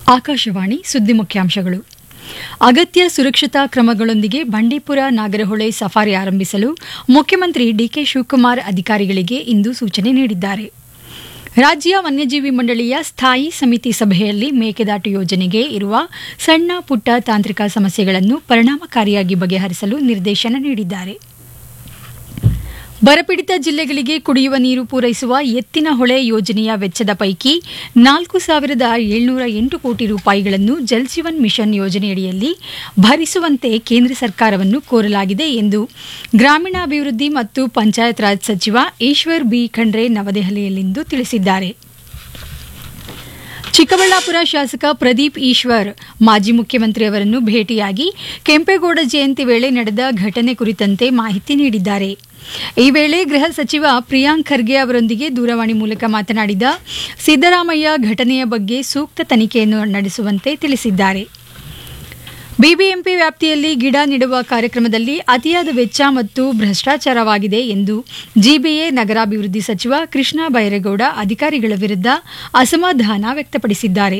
ಆಕಾಶವಾಣಿ ಸುದ್ದಿ ಮುಖ್ಯಾಂಶಗಳು ಅಗತ್ಯ ಸುರಕ್ಷತಾ ಕ್ರಮಗಳೊಂದಿಗೆ ಬಂಡೀಪುರ ನಾಗರಹೊಳೆ ಸಫಾರಿ ಆರಂಭಿಸಲು ಮುಖ್ಯಮಂತ್ರಿ ಡಿಕೆ ಶಿವಕುಮಾರ್ ಅಧಿಕಾರಿಗಳಿಗೆ ಇಂದು ಸೂಚನೆ ನೀಡಿದ್ದಾರೆ ರಾಜ್ಯ ವನ್ಯಜೀವಿ ಮಂಡಳಿಯ ಸ್ಥಾಯಿ ಸಮಿತಿ ಸಭೆಯಲ್ಲಿ ಮೇಕೆದಾಟು ಯೋಜನೆಗೆ ಇರುವ ಸಣ್ಣ ಪುಟ್ಟ ತಾಂತ್ರಿಕ ಸಮಸ್ಯೆಗಳನ್ನು ಪರಿಣಾಮಕಾರಿಯಾಗಿ ಬಗೆಹರಿಸಲು ನಿರ್ದೇಶನ ನೀಡಿದ್ದಾರೆ ಬರಪೀಡಿತ ಜಿಲ್ಲೆಗಳಿಗೆ ಕುಡಿಯುವ ನೀರು ಪೂರೈಸುವ ಎತ್ತಿನ ಹೊಳೆ ಯೋಜನೆಯ ವೆಚ್ಚದ ಪೈಕಿ ನಾಲ್ಕು ಸಾವಿರದ ಏಳ್ನೂರ ಎಂಟು ಕೋಟಿ ರೂಪಾಯಿಗಳನ್ನು ಜಲ್ ಜೀವನ್ ಮಿಷನ್ ಯೋಜನೆಯಡಿಯಲ್ಲಿ ಭರಿಸುವಂತೆ ಕೇಂದ್ರ ಸರ್ಕಾರವನ್ನು ಕೋರಲಾಗಿದೆ ಎಂದು ಗ್ರಾಮೀಣಾಭಿವೃದ್ಧಿ ಮತ್ತು ಪಂಚಾಯತ್ ರಾಜ್ ಸಚಿವ ಈಶ್ವರ್ ಬಿ ಖಂಡ್ರೆ ನವದೆಹಲಿಯಲ್ಲಿಂದು ತಿಳಿಸಿದ್ದಾರೆ ಚಿಕ್ಕಬಳ್ಳಾಪುರ ಶಾಸಕ ಪ್ರದೀಪ್ ಈಶ್ವರ್ ಮಾಜಿ ಮುಖ್ಯಮಂತ್ರಿಯವರನ್ನು ಭೇಟಿಯಾಗಿ ಕೆಂಪೇಗೌಡ ಜಯಂತಿ ವೇಳೆ ನಡೆದ ಘಟನೆ ಕುರಿತಂತೆ ಮಾಹಿತಿ ನೀಡಿದ್ದಾರೆ ಈ ವೇಳೆ ಗೃಹ ಸಚಿವ ಪ್ರಿಯಾಂಕ್ ಖರ್ಗೆ ಅವರೊಂದಿಗೆ ದೂರವಾಣಿ ಮೂಲಕ ಮಾತನಾಡಿದ ಸಿದ್ದರಾಮಯ್ಯ ಘಟನೆಯ ಬಗ್ಗೆ ಸೂಕ್ತ ತನಿಖೆಯನ್ನು ನಡೆಸುವಂತೆ ತಿಳಿಸಿದ್ದಾರೆ ಬಿಬಿಎಂಪಿ ವ್ಯಾಪ್ತಿಯಲ್ಲಿ ಗಿಡ ನೆಡುವ ಕಾರ್ಯಕ್ರಮದಲ್ಲಿ ಅತಿಯಾದ ವೆಚ್ಚ ಮತ್ತು ಭ್ರಷ್ಟಾಚಾರವಾಗಿದೆ ಎಂದು ಜಿಬಿಎ ನಗರಾಭಿವೃದ್ಧಿ ಸಚಿವ ಕೃಷ್ಣ ಬೈರೇಗೌಡ ಅಧಿಕಾರಿಗಳ ವಿರುದ್ಧ ಅಸಮಾಧಾನ ವ್ಯಕ್ತಪಡಿಸಿದ್ದಾರೆ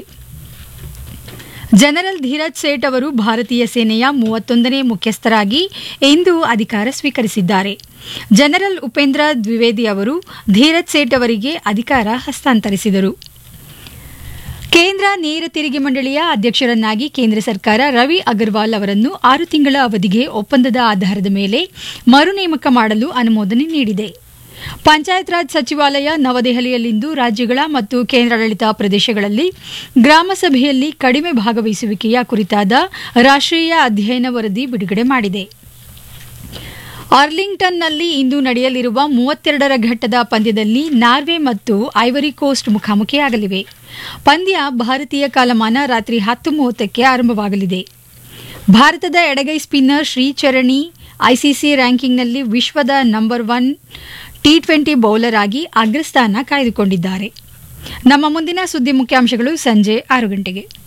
ಜನರಲ್ ಧೀರಜ್ ಸೇಠ್ ಅವರು ಭಾರತೀಯ ಸೇನೆಯ ಮೂವತ್ತೊಂದನೇ ಮುಖ್ಯಸ್ಥರಾಗಿ ಇಂದು ಅಧಿಕಾರ ಸ್ವೀಕರಿಸಿದ್ದಾರೆ ಜನರಲ್ ಉಪೇಂದ್ರ ದ್ವಿವೇದಿ ಅವರು ಧೀರಜ್ ಸೇಠ್ ಅವರಿಗೆ ಅಧಿಕಾರ ಹಸ್ತಾಂತರಿಸಿದರು ಕೇಂದ್ರ ನೇರ ತೆರಿಗೆ ಮಂಡಳಿಯ ಅಧ್ಯಕ್ಷರನ್ನಾಗಿ ಕೇಂದ್ರ ಸರ್ಕಾರ ರವಿ ಅಗರ್ವಾಲ್ ಅವರನ್ನು ಆರು ತಿಂಗಳ ಅವಧಿಗೆ ಒಪ್ಪಂದದ ಆಧಾರದ ಮೇಲೆ ಮರು ನೇಮಕ ಮಾಡಲು ಅನುಮೋದನೆ ನೀಡಿದೆ ಪಂಚಾಯತ್ ರಾಜ್ ಸಚಿವಾಲಯ ನವದೆಹಲಿಯಲ್ಲಿಂದು ರಾಜ್ಯಗಳ ಮತ್ತು ಕೇಂದ್ರಾಡಳಿತ ಪ್ರದೇಶಗಳಲ್ಲಿ ಗ್ರಾಮ ಸಭೆಯಲ್ಲಿ ಕಡಿಮೆ ಭಾಗವಹಿಸುವಿಕೆಯ ಕುರಿತಾದ ರಾಷ್ಟ್ರೀಯ ಅಧ್ಯಯನ ವರದಿ ಬಿಡುಗಡೆ ಮಾಡಿದೆ ಆರ್ಲಿಂಗ್ಟನ್ನಲ್ಲಿ ಇಂದು ನಡೆಯಲಿರುವ ಮೂವತ್ತೆರಡರ ಘಟ್ಟದ ಪಂದ್ಯದಲ್ಲಿ ನಾರ್ವೆ ಮತ್ತು ಐವರಿ ಕೋಸ್ಟ್ ಮುಖಾಮುಖಿಯಾಗಲಿವೆ ಪಂದ್ಯ ಭಾರತೀಯ ಕಾಲಮಾನ ರಾತ್ರಿ ಹತ್ತು ಮೂವತ್ತಕ್ಕೆ ಆರಂಭವಾಗಲಿದೆ ಭಾರತದ ಎಡಗೈ ಸ್ಪಿನ್ನರ್ ಶ್ರೀಚರಣಿ ಐಸಿಸಿ ರ್ಯಾಂಕಿಂಗ್ನಲ್ಲಿ ವಿಶ್ವದ number one T twenty bowler ಆಗಿ ಅಗ್ರಸ್ಥಾನ ಕಾಯ್ದುಕೊಂಡಿದ್ದಾರೆ ನಮ್ಮ ಮುಂದಿನ ಸುದ್ದಿ ಮುಖ್ಯಾಂಶಗಳು ಸಂಜೆ ಆರು ಗಂಟೆಗೆ